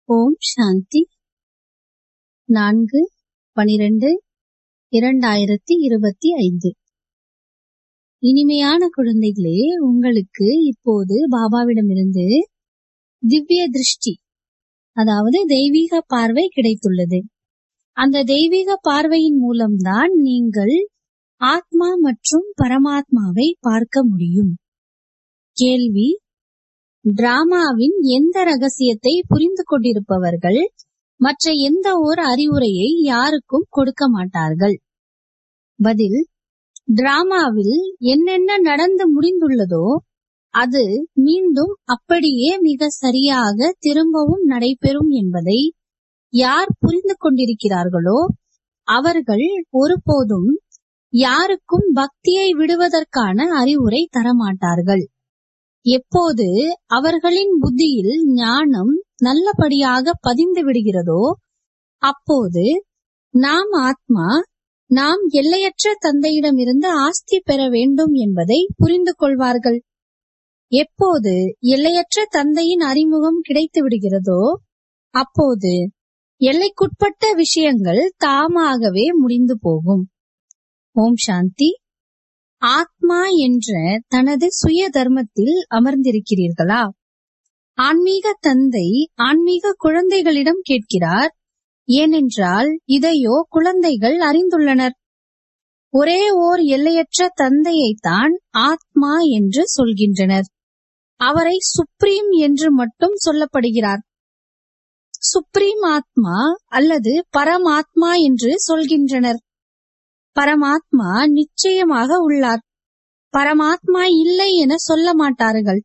ஓம் சாந்தி நான்கு பனிரெண்டு இரண்டாயிரத்தி இருபத்தி ஐந்து இனிமையான குழந்தைகளே உங்களுக்கு இப்போது பாபாவிடமிருந்து திவ்ய திருஷ்டி அதாவது தெய்வீக பார்வை கிடைத்துள்ளது அந்த தெய்வீக பார்வையின் மூலம்தான் நீங்கள் ஆத்மா மற்றும் பரமாத்மாவை பார்க்க முடியும் கேள்வி டிராமாவின் எந்த ரகசியத்தை புரிந்து கொண்டிருப்பவர்கள் மற்ற எந்த ஒரு அறிவுரையை யாருக்கும் கொடுக்க மாட்டார்கள் பதில் டிராமாவில் என்னென்ன நடந்து முடிந்துள்ளதோ அது மீண்டும் அப்படியே மிக சரியாக திரும்பவும் நடைபெறும் என்பதை யார் புரிந்து கொண்டிருக்கிறார்களோ அவர்கள் ஒருபோதும் யாருக்கும் பக்தியை விடுவதற்கான அறிவுரை தரமாட்டார்கள் எப்போது அவர்களின் புத்தியில் ஞானம் நல்லபடியாக பதிந்து விடுகிறதோ அப்போது நாம் ஆத்மா நாம் எல்லையற்ற தந்தையிடமிருந்து ஆஸ்தி பெற வேண்டும் என்பதை புரிந்து கொள்வார்கள் எப்போது எல்லையற்ற தந்தையின் அறிமுகம் கிடைத்து விடுகிறதோ அப்போது எல்லைக்குட்பட்ட விஷயங்கள் தாமாகவே முடிந்து போகும் ஓம் சாந்தி ஆத்மா என்ற தனது சுய தர்மத்தில் அமர்ந்திருக்கிறீர்களா ஆன்மீக தந்தை ஆன்மீக குழந்தைகளிடம் கேட்கிறார் ஏனென்றால் இதையோ குழந்தைகள் அறிந்துள்ளனர் ஒரே ஓர் எல்லையற்ற தந்தையைத்தான் ஆத்மா என்று சொல்கின்றனர் அவரை சுப்ரீம் என்று மட்டும் சொல்லப்படுகிறார் சுப்ரீம் ஆத்மா அல்லது பரமாத்மா என்று சொல்கின்றனர் பரமாத்மா நிச்சயமாக உள்ளார் பரமாத்மா இல்லை என சொல்ல மாட்டார்கள்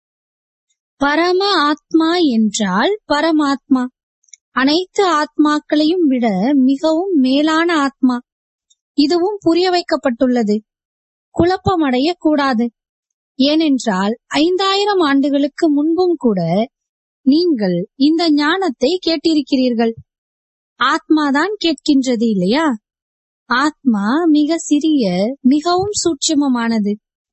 பரம ஆத்மா என்றால் பரமாத்மா அனைத்து ஆத்மாக்களையும் விட மிகவும் மேலான ஆத்மா இதுவும் புரிய வைக்கப்பட்டுள்ளது குழப்பமடைய கூடாது ஏனென்றால் ஐந்தாயிரம் ஆண்டுகளுக்கு முன்பும் கூட நீங்கள் இந்த ஞானத்தை கேட்டிருக்கிறீர்கள் ஆத்மாதான் கேட்கின்றது இல்லையா ஆத்மா மிக சிறிய மிகவும் சூட்சுமமானது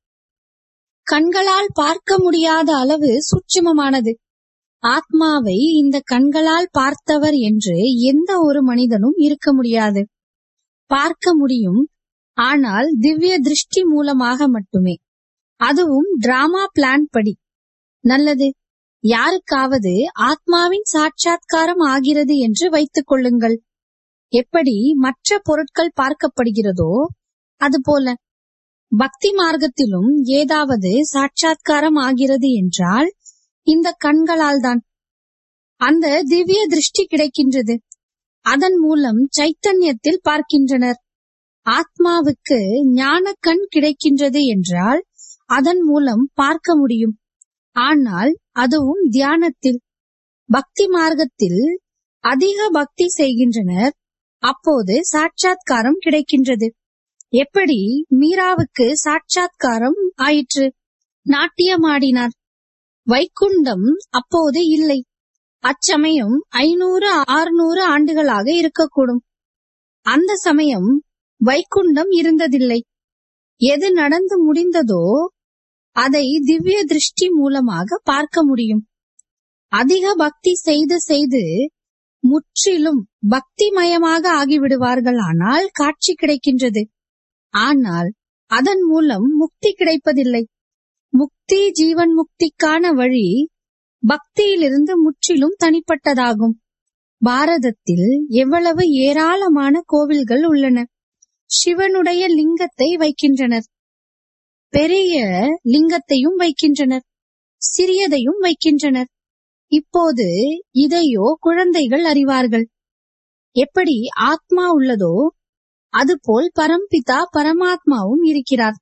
கண்களால் பார்க்க முடியாத அளவு சூட்சுமமானது ஆத்மாவை இந்த கண்களால் பார்த்தவர் என்று எந்த ஒரு மனிதனும் இருக்க முடியாது பார்க்க முடியும் ஆனால் திவ்ய திருஷ்டி மூலமாக மட்டுமே அதுவும் டிராமா பிளான் படி நல்லது யாருக்காவது ஆத்மாவின் சாட்சாத்காரம் ஆகிறது என்று வைத்துக் கொள்ளுங்கள் எப்படி மற்ற பொருட்கள் பார்க்கப்படுகிறதோ அதுபோல பக்தி மார்க்கத்திலும் ஏதாவது சாட்சாத்காரம் ஆகிறது என்றால் இந்த கண்களால் தான் அந்த திவ்ய திருஷ்டி கிடைக்கின்றது அதன் மூலம் சைத்தன்யத்தில் பார்க்கின்றனர் ஆத்மாவுக்கு ஞான கண் கிடைக்கின்றது என்றால் அதன் மூலம் பார்க்க முடியும் ஆனால் அதுவும் தியானத்தில் பக்தி மார்க்கத்தில் அதிக பக்தி செய்கின்றனர் அப்போது சாட்சாத்காரம் கிடைக்கின்றது எப்படி மீராவுக்கு சாட்சாத்காரம் ஆயிற்று நாட்டியமாடினார் வைக்குண்டம் அப்போது இல்லை அச்சமயம் ஐநூறு ஆறுநூறு ஆண்டுகளாக இருக்கக்கூடும் அந்த சமயம் வைக்குண்டம் இருந்ததில்லை எது நடந்து முடிந்ததோ அதை திவ்ய திருஷ்டி மூலமாக பார்க்க முடியும் அதிக பக்தி செய்து செய்து முற்றிலும் பக்திமயமாக ஆகிவிடுவார்கள் ஆனால் காட்சி கிடைக்கின்றது ஆனால் அதன் மூலம் முக்தி கிடைப்பதில்லை முக்தி ஜீவன் முக்திக்கான வழி பக்தியிலிருந்து முற்றிலும் தனிப்பட்டதாகும் பாரதத்தில் எவ்வளவு ஏராளமான கோவில்கள் உள்ளன சிவனுடைய லிங்கத்தை வைக்கின்றனர் பெரிய லிங்கத்தையும் வைக்கின்றனர் சிறியதையும் வைக்கின்றனர் இப்போது இதையோ குழந்தைகள் அறிவார்கள் எப்படி ஆத்மா உள்ளதோ அதுபோல் பரம்பிதா பரமாத்மாவும் இருக்கிறார்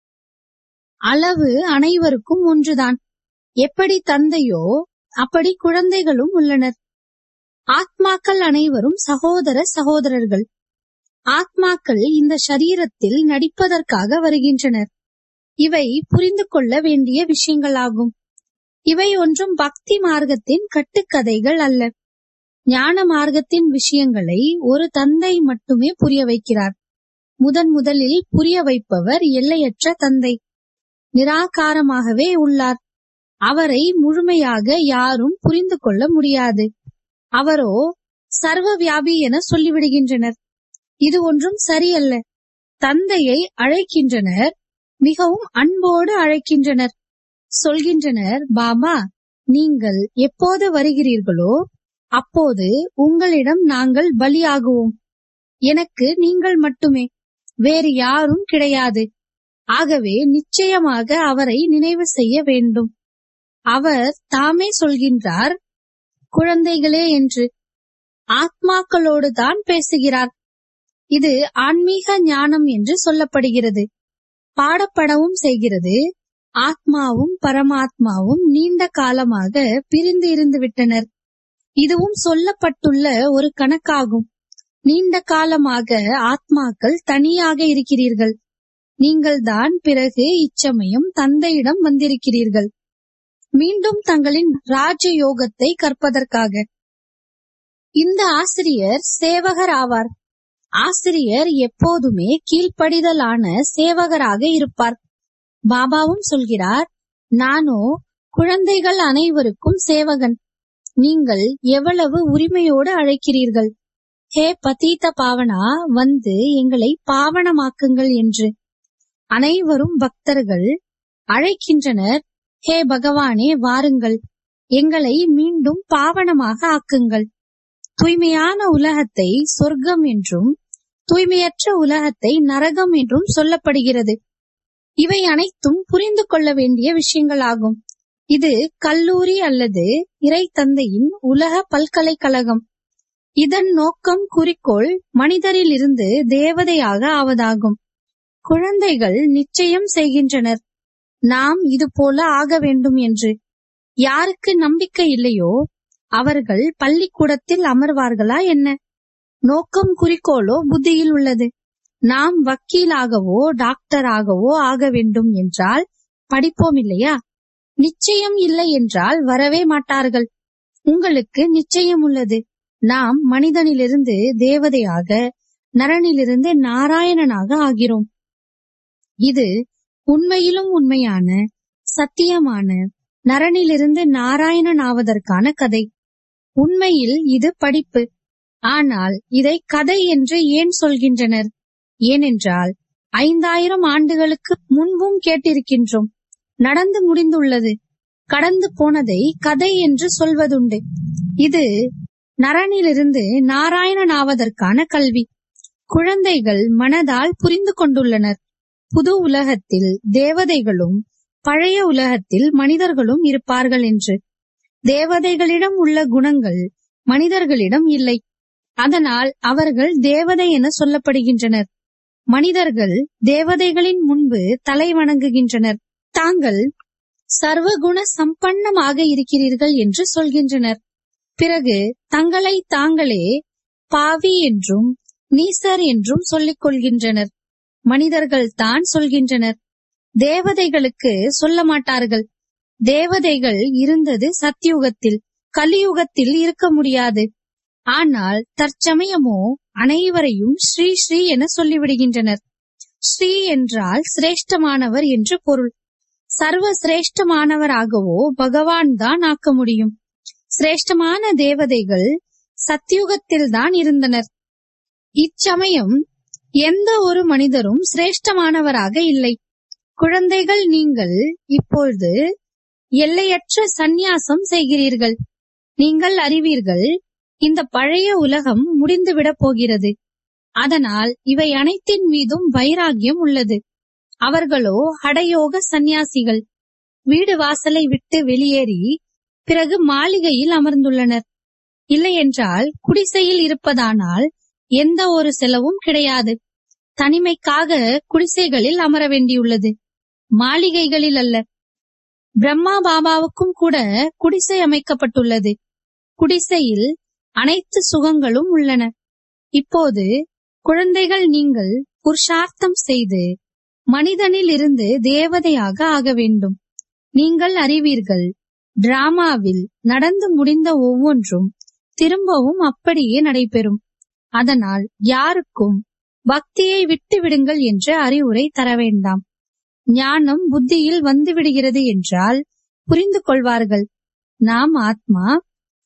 அளவு அனைவருக்கும் ஒன்றுதான் எப்படி தந்தையோ அப்படி குழந்தைகளும் உள்ளனர் ஆத்மாக்கள் அனைவரும் சகோதர சகோதரர்கள் ஆத்மாக்கள் இந்த சரீரத்தில் நடிப்பதற்காக வருகின்றனர் இவை புரிந்து கொள்ள வேண்டிய விஷயங்களாகும் இவை ஒன்றும் பக்தி மார்க்கத்தின் கட்டுக்கதைகள் அல்ல ஞான மார்க்கத்தின் விஷயங்களை ஒரு தந்தை மட்டுமே புரிய வைக்கிறார் முதன் முதலில் புரிய வைப்பவர் எல்லையற்ற தந்தை நிராகாரமாகவே உள்ளார் அவரை முழுமையாக யாரும் புரிந்து கொள்ள முடியாது அவரோ சர்வ வியாபி என சொல்லிவிடுகின்றனர் இது ஒன்றும் சரியல்ல தந்தையை அழைக்கின்றனர் மிகவும் அன்போடு அழைக்கின்றனர் சொல்கின்றனர் பாபா நீங்கள் எப்போது வருகிறீர்களோ அப்போது உங்களிடம் நாங்கள் பலியாகுவோம் எனக்கு நீங்கள் மட்டுமே வேறு யாரும் கிடையாது ஆகவே நிச்சயமாக அவரை நினைவு செய்ய வேண்டும் அவர் தாமே சொல்கின்றார் குழந்தைகளே என்று ஆத்மாக்களோடு தான் பேசுகிறார் இது ஆன்மீக ஞானம் என்று சொல்லப்படுகிறது பாடப்படவும் செய்கிறது ஆத்மாவும் பரமாத்மாவும் நீண்ட காலமாக பிரிந்து இருந்து விட்டனர் இதுவும் சொல்லப்பட்டுள்ள ஒரு கணக்காகும் நீண்ட காலமாக ஆத்மாக்கள் தனியாக இருக்கிறீர்கள் நீங்கள் தான் பிறகு இச்சமயம் தந்தையிடம் வந்திருக்கிறீர்கள் மீண்டும் தங்களின் ராஜ யோகத்தை கற்பதற்காக இந்த ஆசிரியர் சேவகர் ஆவார் ஆசிரியர் எப்போதுமே கீழ்ப்படிதலான சேவகராக இருப்பார் பாபாவும் சொல்கிறார் நானோ குழந்தைகள் அனைவருக்கும் சேவகன் நீங்கள் எவ்வளவு உரிமையோடு அழைக்கிறீர்கள் ஹே பதீத பாவனா வந்து எங்களை பாவனமாக்குங்கள் என்று அனைவரும் பக்தர்கள் அழைக்கின்றனர் ஹே பகவானே வாருங்கள் எங்களை மீண்டும் பாவனமாக ஆக்குங்கள் தூய்மையான உலகத்தை சொர்க்கம் என்றும் தூய்மையற்ற உலகத்தை நரகம் என்றும் சொல்லப்படுகிறது இவை அனைத்தும் புரிந்து கொள்ள வேண்டிய விஷயங்களாகும் இது கல்லூரி அல்லது இறை தந்தையின் உலக பல்கலைக்கழகம் இதன் நோக்கம் குறிக்கோள் மனிதரிலிருந்து தேவதையாக ஆவதாகும் குழந்தைகள் நிச்சயம் செய்கின்றனர் நாம் இது போல ஆக வேண்டும் என்று யாருக்கு நம்பிக்கை இல்லையோ அவர்கள் பள்ளிக்கூடத்தில் அமர்வார்களா என்ன நோக்கம் குறிக்கோளோ புத்தியில் உள்ளது நாம் வக்கீலாகவோ டாக்டராகவோ ஆக வேண்டும் என்றால் படிப்போம் இல்லையா நிச்சயம் இல்லை என்றால் வரவே மாட்டார்கள் உங்களுக்கு நிச்சயம் உள்ளது நாம் மனிதனிலிருந்து தேவதையாக நரனிலிருந்து நாராயணனாக ஆகிறோம் இது உண்மையிலும் உண்மையான சத்தியமான நரனிலிருந்து நாராயணன் ஆவதற்கான கதை உண்மையில் இது படிப்பு ஆனால் இதை கதை என்று ஏன் சொல்கின்றனர் ஏனென்றால் ஐந்தாயிரம் ஆண்டுகளுக்கு முன்பும் கேட்டிருக்கின்றோம் நடந்து முடிந்துள்ளது கடந்து போனதை கதை என்று சொல்வதுண்டு இது நரனிலிருந்து நாராயணன் ஆவதற்கான கல்வி குழந்தைகள் மனதால் புரிந்து கொண்டுள்ளனர் புது உலகத்தில் தேவதைகளும் பழைய உலகத்தில் மனிதர்களும் இருப்பார்கள் என்று தேவதைகளிடம் உள்ள குணங்கள் மனிதர்களிடம் இல்லை அதனால் அவர்கள் தேவதை என சொல்லப்படுகின்றனர் மனிதர்கள் தேவதைகளின் முன்பு தலை வணங்குகின்றனர் தாங்கள் சர்வகுண சம்பன்னமாக இருக்கிறீர்கள் என்று சொல்கின்றனர் பிறகு தங்களை தாங்களே பாவி என்றும் நீசர் என்றும் சொல்லிக் கொள்கின்றனர் மனிதர்கள் தான் சொல்கின்றனர் தேவதைகளுக்கு சொல்ல மாட்டார்கள் தேவதைகள் இருந்தது சத்தியுகத்தில் கலியுகத்தில் இருக்க முடியாது ஆனால் தற்சமயமோ அனைவரையும் ஸ்ரீ ஸ்ரீ என சொல்லிவிடுகின்றனர் ஸ்ரீ என்றால் சிரேஷ்டமானவர் என்று பொருள் சர்வ சிரேஷ்டமானவராகவோ பகவான் தான் ஆக்க முடியும் சிரேஷ்டமான தேவதைகள் சத்தியுகத்தில் தான் இருந்தனர் இச்சமயம் எந்த ஒரு மனிதரும் சிரேஷ்டமானவராக இல்லை குழந்தைகள் நீங்கள் இப்பொழுது எல்லையற்ற சந்நியாசம் செய்கிறீர்கள் நீங்கள் அறிவீர்கள் இந்த பழைய உலகம் முடிந்துவிடப் போகிறது அதனால் இவை அனைத்தின் மீதும் வைராகியம் உள்ளது அவர்களோ ஹடயோக சந்நியாசிகள் வீடு வாசலை விட்டு வெளியேறி பிறகு மாளிகையில் அமர்ந்துள்ளனர் இல்லையென்றால் குடிசையில் இருப்பதானால் எந்த ஒரு செலவும் கிடையாது தனிமைக்காக குடிசைகளில் அமர வேண்டியுள்ளது மாளிகைகளில் அல்ல பிரம்மா பாபாவுக்கும் கூட குடிசை அமைக்கப்பட்டுள்ளது குடிசையில் அனைத்து சுகங்களும் உள்ளன இப்போது குழந்தைகள் நீங்கள் புருஷார்த்தம் செய்து மனிதனில் இருந்து தேவதையாக ஆக வேண்டும் நீங்கள் அறிவீர்கள் டிராமாவில் நடந்து முடிந்த ஒவ்வொன்றும் திரும்பவும் அப்படியே நடைபெறும் அதனால் யாருக்கும் பக்தியை விட்டு விடுங்கள் என்ற அறிவுரை தர வேண்டாம் ஞானம் புத்தியில் வந்து விடுகிறது என்றால் புரிந்து கொள்வார்கள் நாம் ஆத்மா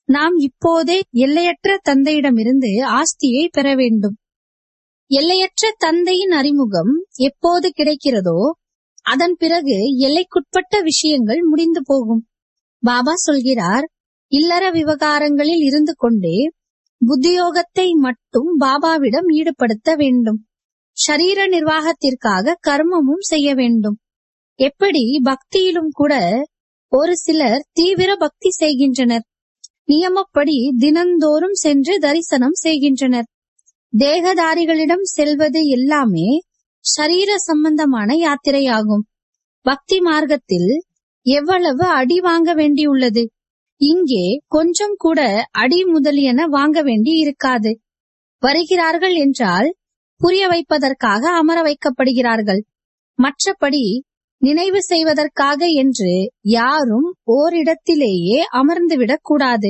நாம் இப்போதே எல்லையற்ற தந்தையிடமிருந்து ஆஸ்தியை பெற வேண்டும் எல்லையற்ற தந்தையின் அறிமுகம் எப்போது கிடைக்கிறதோ அதன் பிறகு எல்லைக்குட்பட்ட விஷயங்கள் முடிந்து போகும் பாபா சொல்கிறார் இல்லற விவகாரங்களில் இருந்து கொண்டே புத்தியோகத்தை மட்டும் பாபாவிடம் ஈடுபடுத்த வேண்டும் ஷரீர நிர்வாகத்திற்காக கர்மமும் செய்ய வேண்டும் எப்படி பக்தியிலும் கூட ஒரு சிலர் தீவிர பக்தி செய்கின்றனர் நியமப்படி தினந்தோறும் சென்று தரிசனம் செய்கின்றனர் தேகதாரிகளிடம் செல்வது எல்லாமே ஷரீர சம்பந்தமான யாத்திரையாகும் பக்தி மார்க்கத்தில் எவ்வளவு அடி வாங்க வேண்டியுள்ளது இங்கே கொஞ்சம் கூட அடி முதலியன வாங்க வேண்டி இருக்காது வருகிறார்கள் என்றால் புரிய வைப்பதற்காக அமர வைக்கப்படுகிறார்கள் மற்றபடி நினைவு செய்வதற்காக என்று யாரும் ஓரிடத்திலேயே அமர்ந்துவிடக் கூடாது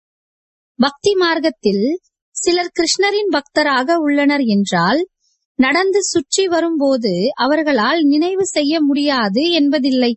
பக்தி மார்க்கத்தில் சிலர் கிருஷ்ணரின் பக்தராக உள்ளனர் என்றால் நடந்து சுற்றி வரும்போது அவர்களால் நினைவு செய்ய முடியாது என்பதில்லை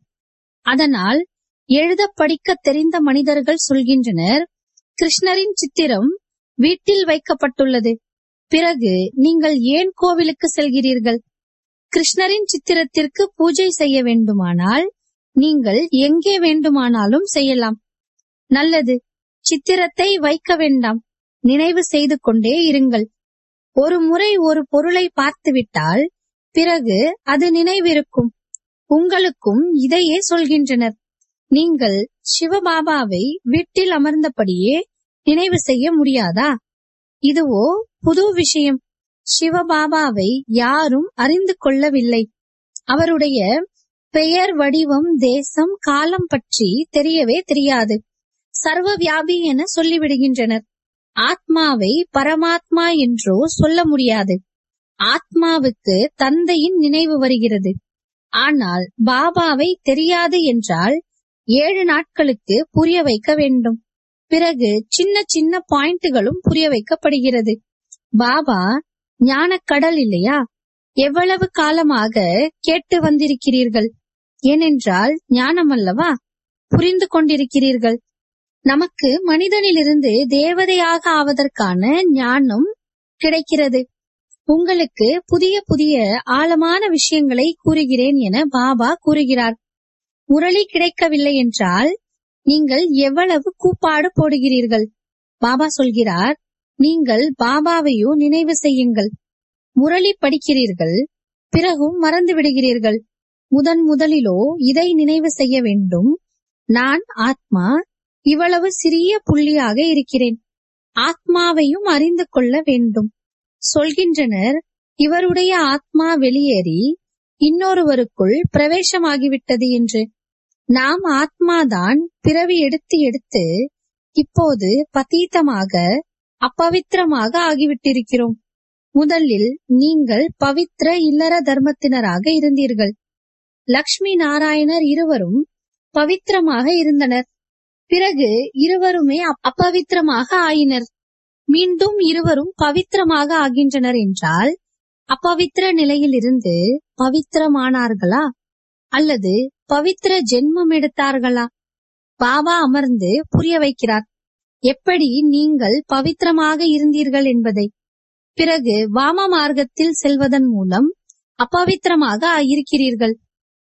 அதனால் எழுத படிக்க தெரிந்த மனிதர்கள் சொல்கின்றனர் கிருஷ்ணரின் சித்திரம் வீட்டில் வைக்கப்பட்டுள்ளது பிறகு நீங்கள் ஏன் கோவிலுக்கு செல்கிறீர்கள் கிருஷ்ணரின் சித்திரத்திற்கு பூஜை செய்ய வேண்டுமானால் நீங்கள் எங்கே வேண்டுமானாலும் செய்யலாம் நல்லது சித்திரத்தை வைக்க வேண்டாம் நினைவு செய்து கொண்டே இருங்கள் ஒரு முறை ஒரு பொருளை பார்த்துவிட்டால் பிறகு அது நினைவிருக்கும் உங்களுக்கும் இதையே சொல்கின்றனர் நீங்கள் சிவபாபாவை வீட்டில் அமர்ந்தபடியே நினைவு செய்ய முடியாதா இதுவோ புது விஷயம் சிவபாபாவை யாரும் அறிந்து கொள்ளவில்லை அவருடைய பெயர் வடிவம் தேசம் காலம் பற்றி தெரியவே தெரியாது சர்வ வியாபி என சொல்லிவிடுகின்றனர் ஆத்மாவை பரமாத்மா என்றோ சொல்ல முடியாது ஆத்மாவுக்கு தந்தையின் நினைவு வருகிறது ஆனால் பாபாவை தெரியாது என்றால் ஏழு நாட்களுக்கு புரிய வைக்க வேண்டும் பிறகு சின்ன சின்ன பாயிண்ட்களும் புரிய வைக்கப்படுகிறது பாபா ஞானக்கடல் இல்லையா எவ்வளவு காலமாக கேட்டு வந்திருக்கிறீர்கள் ஏனென்றால் ஞானம் அல்லவா புரிந்து கொண்டிருக்கிறீர்கள் நமக்கு மனிதனிலிருந்து தேவதையாக ஆவதற்கான ஞானம் கிடைக்கிறது உங்களுக்கு புதிய புதிய ஆழமான விஷயங்களை கூறுகிறேன் என பாபா கூறுகிறார் முரளி கிடைக்கவில்லை என்றால் நீங்கள் எவ்வளவு கூப்பாடு போடுகிறீர்கள் பாபா சொல்கிறார் நீங்கள் பாபாவையோ நினைவு செய்யுங்கள் முரளி படிக்கிறீர்கள் பிறகும் மறந்து விடுகிறீர்கள் முதன் முதலிலோ இதை நினைவு செய்ய வேண்டும் நான் ஆத்மா இவ்வளவு சிறிய புள்ளியாக இருக்கிறேன் ஆத்மாவையும் அறிந்து கொள்ள வேண்டும் சொல்கின்றனர் இவருடைய ஆத்மா வெளியேறி இன்னொருவருக்குள் பிரவேசமாகிவிட்டது என்று நாம் ஆத்மாதான் பிறவி எடுத்து எடுத்து இப்போது பதீத்தமாக அப்பவித்திரமாக ஆகிவிட்டிருக்கிறோம் முதலில் நீங்கள் பவித்ர இல்லற தர்மத்தினராக இருந்தீர்கள் லக்ஷ்மி நாராயணர் இருவரும் பவித்திரமாக இருந்தனர் பிறகு இருவருமே அப்- அப்பவித்திரமாக ஆயினர் மீண்டும் இருவரும் பவித்திரமாக ஆகின்றனர் என்றால் அப்பவித்திர நிலையிலிருந்து பவித்திரமானார்களா அல்லது பவித்திர ஜென்மம் எடுத்தார்களா பாபா அமர்ந்து புரிய வைக்கிறார் எப்படி நீங்கள் பவித்திரமாக இருந்தீர்கள் என்பதை பிறகு வாம மார்க்கத்தில் செல்வதன் மூலம் அப்பவித்திரமாக இருக்கிறீர்கள்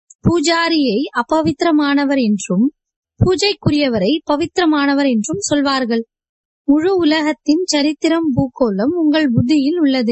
பூஜாரியை அப்பவித்திரமானவர் என்றும் பூஜைக்குரியவரை பவித்திரமானவர் என்றும் சொல்வார்கள் முழு உலகத்தின் சரித்திரம் பூகோளம் உங்கள் புத்தியில் உள்ளது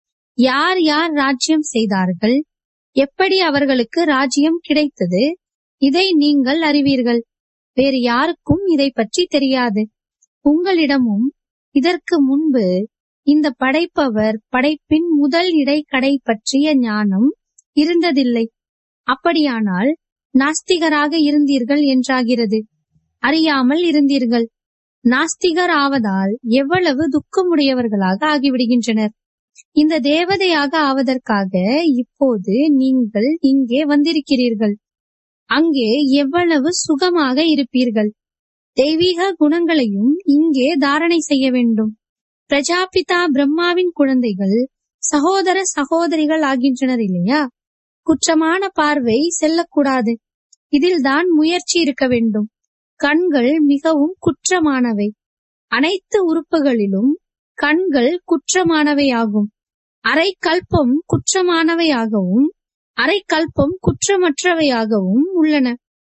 யார் யார் ராஜ்யம் செய்தார்கள் எப்படி அவர்களுக்கு ராஜ்யம் கிடைத்தது இதை நீங்கள் அறிவீர்கள் வேறு யாருக்கும் இதை பற்றி தெரியாது உங்களிடமும் இதற்கு முன்பு இந்த படைப்பவர் படைப்பின் முதல் இடைக்கடை பற்றிய ஞானம் இருந்ததில்லை அப்படியானால் நாஸ்திகராக இருந்தீர்கள் என்றாகிறது அறியாமல் இருந்தீர்கள் நாஸ்திகர் ஆவதால் எவ்வளவு துக்கமுடையவர்களாக ஆகிவிடுகின்றனர் இந்த தேவதையாக ஆவதற்காக இப்போது நீங்கள் இங்கே வந்திருக்கிறீர்கள் அங்கே எவ்வளவு சுகமாக இருப்பீர்கள் தெய்வீக குணங்களையும் இங்கே தாரணை செய்ய வேண்டும் பிரஜாபிதா பிரம்மாவின் குழந்தைகள் சகோதர சகோதரிகள் ஆகின்றனர் இல்லையா குற்றமான பார்வை செல்லக்கூடாது இதில்தான் முயற்சி இருக்க வேண்டும் கண்கள் மிகவும் குற்றமானவை அனைத்து உறுப்புகளிலும் கண்கள் குற்றமானவையாகும் அரை கல்பம் குற்றமானவையாகவும் அரை கல்பம் குற்றமற்றவையாகவும் உள்ளன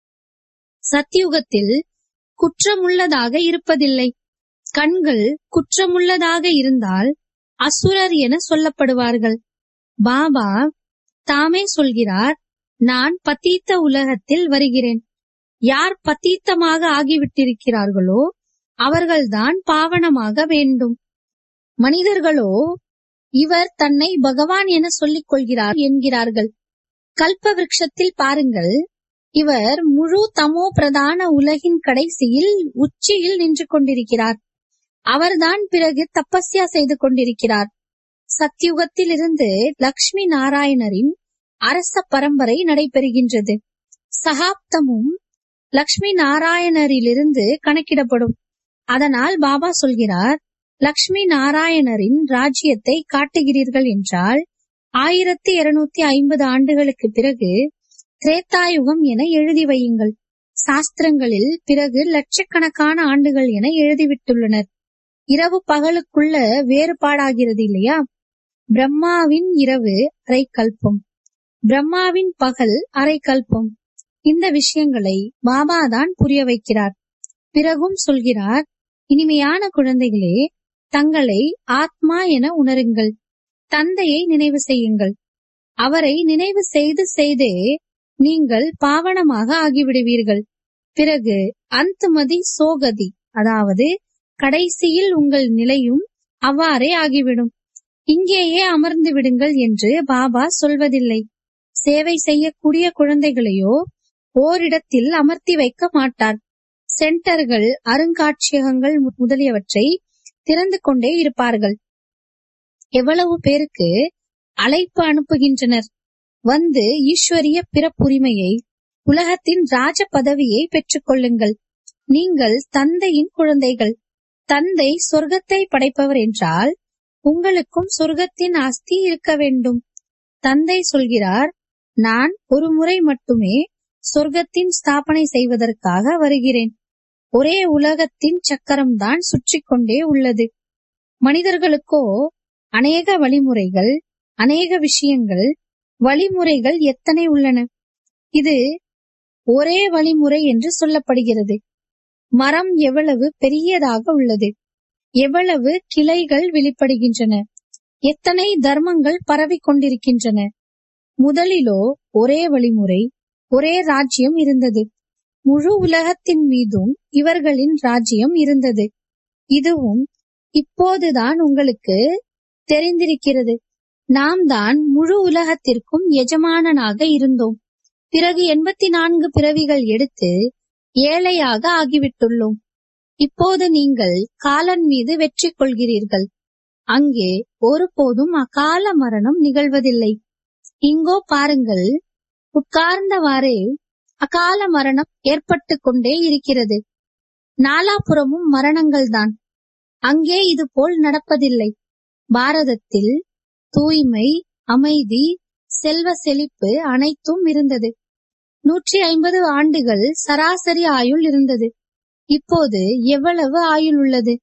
சத்தியுகத்தில் குற்றமுள்ளதாக இருப்பதில்லை கண்கள் குற்றமுள்ளதாக இருந்தால் அசுரர் என சொல்லப்படுவார்கள் பாபா தாமே சொல்கிறார் நான் பத்தீத்த உலகத்தில் வருகிறேன் யார் பத்தீத்தமாக ஆகிவிட்டிருக்கிறார்களோ அவர்கள்தான் பாவனமாக வேண்டும் மனிதர்களோ இவர் தன்னை பகவான் என சொல்லிக் கொள்கிறார் என்கிறார்கள் கல்ப விருட்சத்தில் பாருங்கள் இவர் முழு தமோ பிரதான உலகின் கடைசியில் உச்சியில் நின்று கொண்டிருக்கிறார் அவர்தான் பிறகு தபஸ்யா செய்து கொண்டிருக்கிறார் சத்யுகத்தில் இருந்து லக்ஷ்மி நாராயணரின் அரச பரம்பரை நடைபெறுகின்றது சகாப்தமும் லக்ஷ்மி நாராயணரிலிருந்து கணக்கிடப்படும் அதனால் பாபா சொல்கிறார் லக்ஷ்மி நாராயணரின் ராஜ்யத்தை காட்டுகிறீர்கள் என்றால் ஆயிரத்தி இருநூத்தி ஐம்பது ஆண்டுகளுக்கு பிறகு திரேத்தாயுகம் என எழுதி வையுங்கள் சாஸ்திரங்களில் பிறகு லட்சக்கணக்கான ஆண்டுகள் என எழுதிவிட்டுள்ளனர் இரவு பகலுக்குள்ள வேறுபாடாகிறது இல்லையா பிரம்மாவின் இரவு அரை கல்பம் பிரம்மாவின் பகல் அரை கல்பம் இந்த விஷயங்களை பாபா தான் புரிய வைக்கிறார் பிறகும் சொல்கிறார் இனிமையான குழந்தைகளே தங்களை ஆத்மா என உணருங்கள் தந்தையை நினைவு செய்யுங்கள் அவரை நினைவு செய்து செய்தே நீங்கள் பாவனமாக ஆகிவிடுவீர்கள் பிறகு அந்தமதி சோகதி அதாவது கடைசியில் உங்கள் நிலையும் அவ்வாறே ஆகிவிடும் இங்கேயே அமர்ந்து விடுங்கள் என்று பாபா சொல்வதில்லை சேவை செய்யக்கூடிய குழந்தைகளையோ ஓரிடத்தில் அமர்த்தி வைக்க மாட்டார் சென்டர்கள் அருங்காட்சியகங்கள் முதலியவற்றை திறந்து கொண்டே இருப்பார்கள் எவ்வளவு பேருக்கு அழைப்பு அனுப்புகின்றனர் வந்து ஈஸ்வரிய பிறப்புரிமையை உலகத்தின் ராஜ பதவியை பெற்றுக் கொள்ளுங்கள் நீங்கள் தந்தையின் குழந்தைகள் தந்தை சொர்க்கத்தை படைப்பவர் என்றால் உங்களுக்கும் சொர்க்கத்தின் ஆஸ்தி இருக்க வேண்டும் தந்தை சொல்கிறார் நான் ஒரு முறை மட்டுமே சொர்க்கத்தின் ஸ்தாபனை செய்வதற்காக வருகிறேன் ஒரே உலகத்தின் சக்கரம்தான் சுற்றி கொண்டே உள்ளது மனிதர்களுக்கோ அநேக வழிமுறைகள் அநேக விஷயங்கள் வழிமுறைகள் எத்தனை உள்ளன இது ஒரே வழிமுறை என்று சொல்லப்படுகிறது மரம் எவ்வளவு பெரியதாக உள்ளது எவ்வளவு கிளைகள் வெளிப்படுகின்றன எத்தனை தர்மங்கள் பரவிக் கொண்டிருக்கின்றன முதலிலோ ஒரே வழிமுறை ஒரே ராஜ்யம் இருந்தது முழு உலகத்தின் மீதும் இவர்களின் ராஜ்யம் இருந்தது இதுவும் இப்போதுதான் உங்களுக்கு தெரிந்திருக்கிறது நாம் தான் முழு உலகத்திற்கும் எஜமானனாக இருந்தோம் பிறகு எண்பத்தி நான்கு பிறவிகள் எடுத்து ஏழையாக ஆகிவிட்டுள்ளோம் இப்போது நீங்கள் காலன் மீது வெற்றி கொள்கிறீர்கள் அங்கே ஒருபோதும் அகால மரணம் நிகழ்வதில்லை இங்கோ பாருங்கள் உட்கார்ந்தவாறே அகால மரணம் ஏற்பட்டு கொண்டே இருக்கிறது நாலாபுறமும் மரணங்கள் தான் அங்கே இது போல் நடப்பதில்லை பாரதத்தில் தூய்மை அமைதி செல்வ செழிப்பு அனைத்தும் இருந்தது நூற்றி ஐம்பது ஆண்டுகள் சராசரி ஆயுள் இருந்தது இப்போது எவ்வளவு ஆயுள் உள்ளது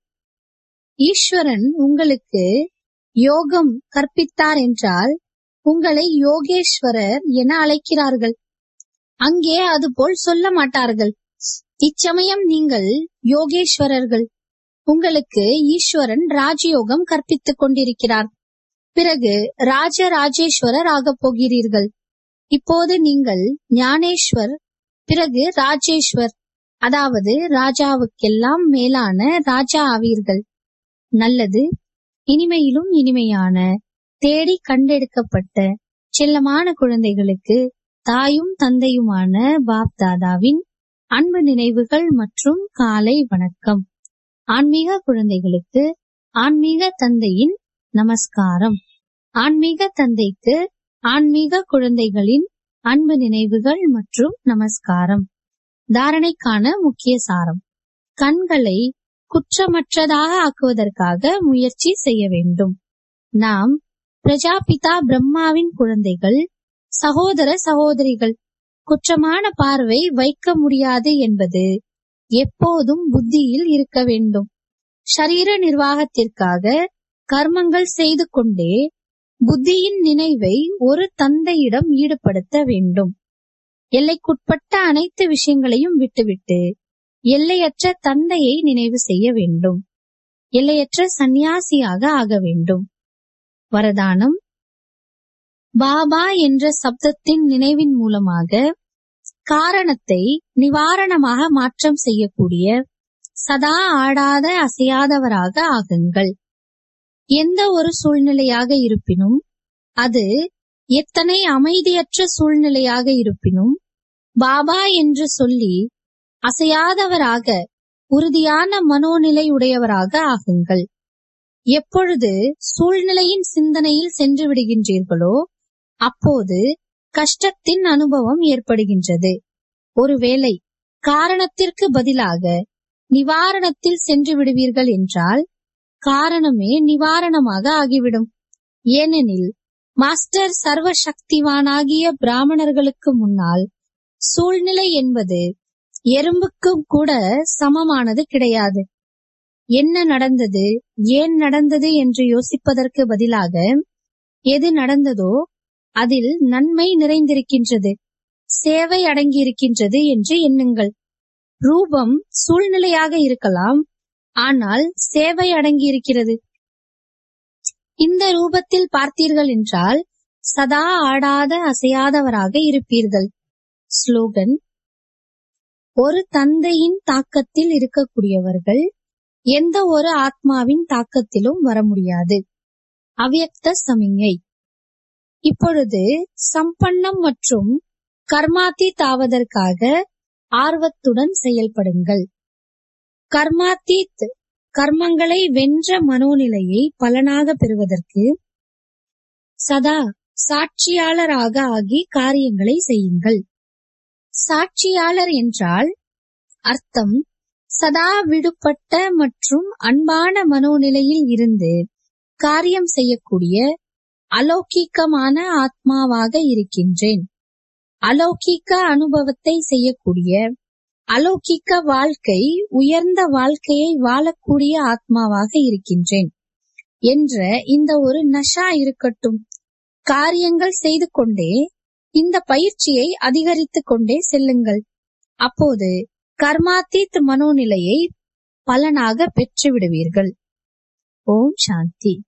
ஈஸ்வரன் உங்களுக்கு யோகம் கற்பித்தார் என்றால் உங்களை யோகேஸ்வரர் என அழைக்கிறார்கள் அங்கே அதுபோல் சொல்ல மாட்டார்கள் இச்சமயம் நீங்கள் யோகேஸ்வரர்கள் உங்களுக்கு ஈஸ்வரன் ராஜயோகம் கற்பித்துக் கொண்டிருக்கிறார் பிறகு ராஜராஜேஸ்வரர் ஆகப் போகிறீர்கள் இப்போது நீங்கள் ஞானேஸ்வர் பிறகு ராஜேஸ்வர் அதாவது ராஜாவுக்கெல்லாம் மேலான ராஜா ஆவீர்கள் நல்லது இனிமையிலும் இனிமையான தேடி கண்டெடுக்கப்பட்ட செல்லமான குழந்தைகளுக்கு தாயும் தந்தையுமான பாப் தாதாவின் அன்பு நினைவுகள் மற்றும் காலை வணக்கம் ஆன்மீக குழந்தைகளுக்கு ஆன்மீக தந்தையின் நமஸ்காரம் ஆன்மீக தந்தைக்கு ஆன்மீக குழந்தைகளின் அன்பு நினைவுகள் மற்றும் நமஸ்காரம் தாரணைக்கான முக்கிய சாரம் கண்களை குற்றமற்றதாக ஆக்குவதற்காக முயற்சி செய்ய வேண்டும் நாம் பிரஜாபிதா பிரம்மாவின் குழந்தைகள் சகோதர சகோதரிகள் குற்றமான பார்வை வைக்க முடியாது என்பது எப்போதும் புத்தியில் இருக்க வேண்டும் ஷரீர நிர்வாகத்திற்காக கர்மங்கள் செய்து கொண்டே புத்தியின் நினைவை ஒரு தந்தையிடம் ஈடுபடுத்த வேண்டும் எல்லைக்குட்பட்ட அனைத்து விஷயங்களையும் விட்டுவிட்டு எல்லையற்ற தந்தையை நினைவு செய்ய வேண்டும் எல்லையற்ற சந்நியாசியாக ஆக வேண்டும் வரதானம் பாபா என்ற சப்தத்தின் நினைவின் மூலமாக காரணத்தை நிவாரணமாக மாற்றம் செய்யக்கூடிய சதா ஆடாத அசையாதவராக ஆகுங்கள் எந்த ஒரு சூழ்நிலையாக இருப்பினும் அது எத்தனை அமைதியற்ற சூழ்நிலையாக இருப்பினும் பாபா என்று சொல்லி அசையாதவராக உறுதியான மனோநிலை உடையவராக ஆகுங்கள் எப்பொழுது சூழ்நிலையின் சிந்தனையில் சென்று விடுகின்றீர்களோ அப்போது கஷ்டத்தின் அனுபவம் ஏற்படுகின்றது ஒருவேளை காரணத்திற்கு பதிலாக நிவாரணத்தில் சென்று விடுவீர்கள் என்றால் காரணமே நிவாரணமாக ஆகிவிடும் ஏனெனில் மாஸ்டர் சர்வ சக்திவானாகிய பிராமணர்களுக்கு முன்னால் சூழ்நிலை என்பது எறும்புக்கும் கூட சமமானது கிடையாது என்ன நடந்தது ஏன் நடந்தது என்று யோசிப்பதற்கு பதிலாக எது நடந்ததோ அதில் நன்மை நிறைந்திருக்கின்றது சேவை அடங்கியிருக்கின்றது என்று எண்ணுங்கள் ரூபம் சூழ்நிலையாக இருக்கலாம் ஆனால் சேவை அடங்கியிருக்கிறது இந்த ரூபத்தில் பார்த்தீர்கள் என்றால் சதா ஆடாத அசையாதவராக இருப்பீர்கள் ஸ்லோகன் ஒரு தந்தையின் தாக்கத்தில் இருக்கக்கூடியவர்கள் எந்த ஒரு ஆத்மாவின் தாக்கத்திலும் வர முடியாது அவ்யக்த சமிஞை இப்பொழுது சம்பன்னம் மற்றும் கர்மாத்தி தாவதற்காக ஆர்வத்துடன் செயல்படுங்கள் கர்மாத்தீத் கர்மங்களை வென்ற மனோநிலையை பலனாக பெறுவதற்கு சதா சாட்சியாளராக ஆகி காரியங்களை செய்யுங்கள் சாட்சியாளர் என்றால் அர்த்தம் சதா விடுபட்ட மற்றும் அன்பான மனோநிலையில் இருந்து காரியம் செய்யக்கூடிய அலௌகிக்கமான ஆத்மாவாக இருக்கின்றேன் அலௌகிக்க அனுபவத்தை செய்யக்கூடிய அலௌகிக்க வாழ்க்கை உயர்ந்த வாழ்க்கையை வாழக்கூடிய ஆத்மாவாக இருக்கின்றேன் என்ற இந்த ஒரு நஷா இருக்கட்டும் காரியங்கள் செய்து கொண்டே இந்த பயிற்சியை அதிகரித்துக் கொண்டே செல்லுங்கள் அப்போது கர்மாத்தீத் மனோநிலையை பலனாக பெற்று விடுவீர்கள் ஓம் சாந்தி